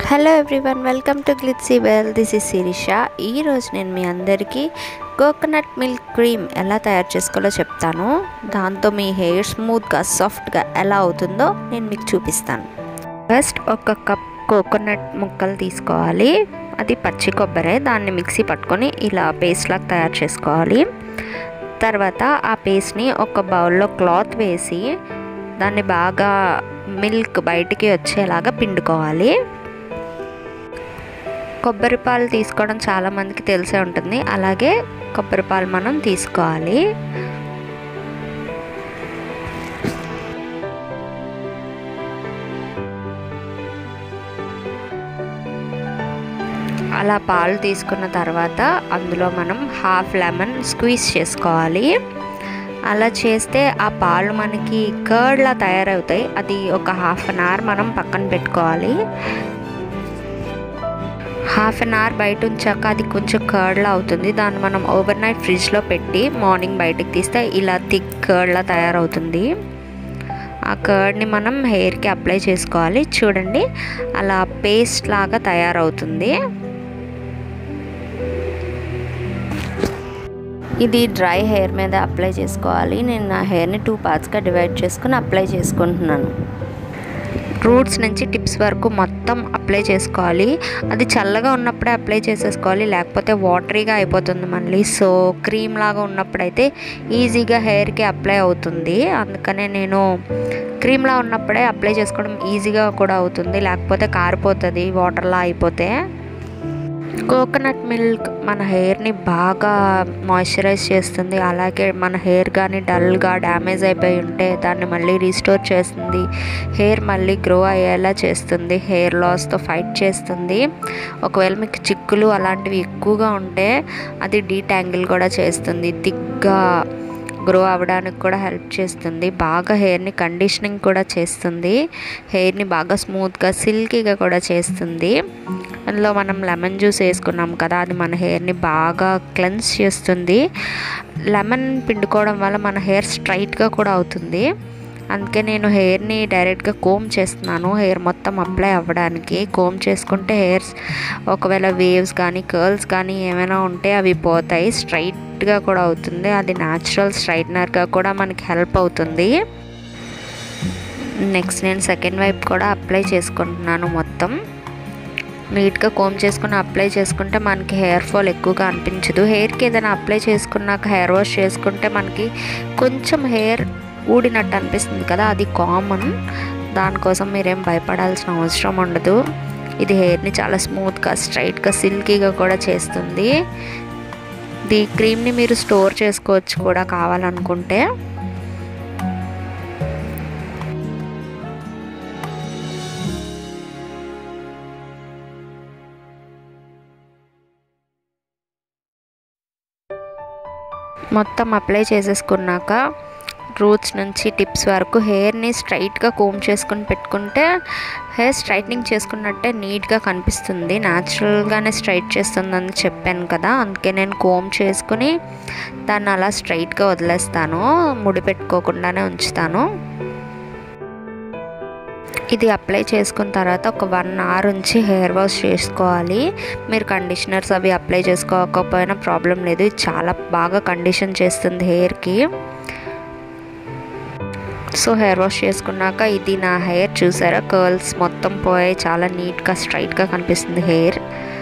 hello everyone welcome to Glitzy well this is Sirisha ఈరోజు నేను మీ అందరికీ కోకోనట్ మిల్క్ క్రీమ్ ఎలా తయారు చేసుకోవాలో చెప్తాను దాంతో మీ హెయిర్ స్మూత్గా సాఫ్ట్గా ఎలా అవుతుందో నేను మీకు చూపిస్తాను ఫస్ట్ ఒక కప్ కోకోనట్ ముక్కలు తీసుకోవాలి అది పచ్చి కొబ్బరే దాన్ని మిక్సీ పట్టుకొని ఇలా పేస్ట్ లాగా తయారు చేసుకోవాలి తర్వాత ఆ పేస్ట్ని ఒక బౌల్లో క్లాత్ వేసి దాన్ని బాగా మిల్క్ బయటికి వచ్చేలాగా పిండుకోవాలి కొబ్బరి పాలు తీసుకోవడం చాలామందికి తెలిసే ఉంటుంది అలాగే కొబ్బరి పాలు మనం తీసుకోవాలి అలా పాలు తీసుకున్న తర్వాత అందులో మనం హాఫ్ లెమన్ స్క్వీజ్ చేసుకోవాలి అలా చేస్తే ఆ పాలు మనకి కర్డ్లా తయారవుతాయి అది ఒక హాఫ్ అన్ అవర్ మనం పక్కన పెట్టుకోవాలి హాఫ్ అన్ అవర్ బయట ఉంచాక అది కొంచెం కర్డ్లా అవుతుంది దాన్ని మనం ఓవర్ నైట్ ఫ్రిడ్జ్లో పెట్టి మార్నింగ్ బయటకు తీస్తే ఇలా థిక్ కర్డ్లా తయారవుతుంది ఆ కర్డ్ని మనం హెయిర్కి అప్లై చేసుకోవాలి చూడండి అలా పేస్ట్ లాగా తయారవుతుంది ఇది డ్రై హెయిర్ మీద అప్లై చేసుకోవాలి నేను నా హెయిర్ని టూ పార్ట్స్గా డివైడ్ చేసుకుని అప్లై చేసుకుంటున్నాను రూట్స్ నుంచి టిప్స్ వరకు మొత్తం అప్లై చేసుకోవాలి అది చల్లగా ఉన్నప్పుడే అప్లై చేసేసుకోవాలి లేకపోతే వాటరీగా అయిపోతుంది మళ్ళీ సో క్రీమ్ లాగా ఉన్నప్పుడైతే ఈజీగా హెయిర్కి అప్లై అవుతుంది అందుకనే నేను క్రీమ్లా ఉన్నప్పుడే అప్లై చేసుకోవడం ఈజీగా కూడా అవుతుంది లేకపోతే కారిపోతుంది వాటర్లా అయిపోతే కోకోనట్ మిల్క్ మన హెయిర్ని బాగా మాయిశ్చరైజ్ చేస్తుంది అలాగే మన హెయిర్ కానీ డల్గా డ్యామేజ్ అయిపోయి ఉంటే దాన్ని మళ్ళీ రీస్టోర్ చేస్తుంది హెయిర్ మళ్ళీ గ్రో అయ్యేలా చేస్తుంది హెయిర్ లాస్తో ఫైట్ చేస్తుంది ఒకవేళ మీకు చిక్కులు అలాంటివి ఎక్కువగా ఉంటే అది డీటాంగిల్ కూడా చేస్తుంది థిక్గా గ్రో అవ్వడానికి కూడా హెల్ప్ చేస్తుంది బాగా హెయిర్ని కండిషనింగ్ కూడా చేస్తుంది హెయిర్ని బాగా స్మూత్గా సిల్కీగా కూడా చేస్తుంది అందులో మనం లెమన్ జ్యూస్ వేసుకున్నాం కదా అది మన హెయిర్ని బాగా క్లెన్స్ చేస్తుంది లెమన్ పిండుకోవడం వల్ల మన హెయిర్ స్ట్రైట్గా కూడా అవుతుంది అందుకే నేను హెయిర్ని డైరెక్ట్గా కోమ్ చేస్తున్నాను హెయిర్ మొత్తం అప్లై అవ్వడానికి కోమ్ చేసుకుంటే హెయిర్స్ ఒకవేళ వేవ్స్ కానీ కర్ల్స్ కానీ ఏమైనా ఉంటే అవి పోతాయి స్ట్రైట్గా కూడా అవుతుంది అది న్యాచురల్ స్ట్రైట్నర్గా కూడా మనకి హెల్ప్ అవుతుంది నెక్స్ట్ నేను సెకండ్ వైపు కూడా అప్లై చేసుకుంటున్నాను మొత్తం నీట్గా కోమ్ చేసుకుని అప్లై చేసుకుంటే మనకి హెయిర్ ఫాల్ ఎక్కువగా అనిపించదు హెయిర్కి ఏదైనా అప్లై చేసుకున్నాక హెయిర్ వాష్ చేసుకుంటే మనకి కొంచెం హెయిర్ ఊడినట్టు అనిపిస్తుంది కదా అది కామన్ దానికోసం మీరేం భయపడాల్సిన అవసరం ఉండదు ఇది హెయిర్ని చాలా స్మూత్గా స్ట్రైట్గా సిల్కీగా కూడా చేస్తుంది ఈ క్రీమ్ని మీరు స్టోర్ చేసుకోవచ్చు కూడా కావాలనుకుంటే మొత్తం అప్లై చేసేసుకున్నాక రూట్స్ నుంచి టిప్స్ వరకు హెయిర్ని స్ట్రైట్గా కోమ్ చేసుకుని పెట్టుకుంటే హెయిర్ స్ట్రైట్నింగ్ చేసుకున్నట్టే నీట్గా కనిపిస్తుంది న్యాచురల్గానే స్ట్రైట్ చేస్తుందని చెప్పాను కదా అందుకే నేను కోమ్ చేసుకుని దాన్ని అలా స్ట్రైట్గా వదిలేస్తాను ముడి పెట్టుకోకుండానే ఉంచుతాను ఇది అప్లై చేసుకున్న తర్వాత ఒక వన్ అవర్ ఉంచి హెయిర్ వాష్ చేసుకోవాలి మీరు కండిషనర్స్ అవి అప్లై చేసుకోకపోయినా ప్రాబ్లం లేదు ఇది చాలా బాగా కండిషన్ చేస్తుంది హెయిర్కి సో హెయిర్ వాష్ చేసుకున్నాక ఇది నా హెయిర్ చూసారా కర్ల్స్ మొత్తం పోయాయి చాలా నీట్గా స్ట్రైట్గా కనిపిస్తుంది హెయిర్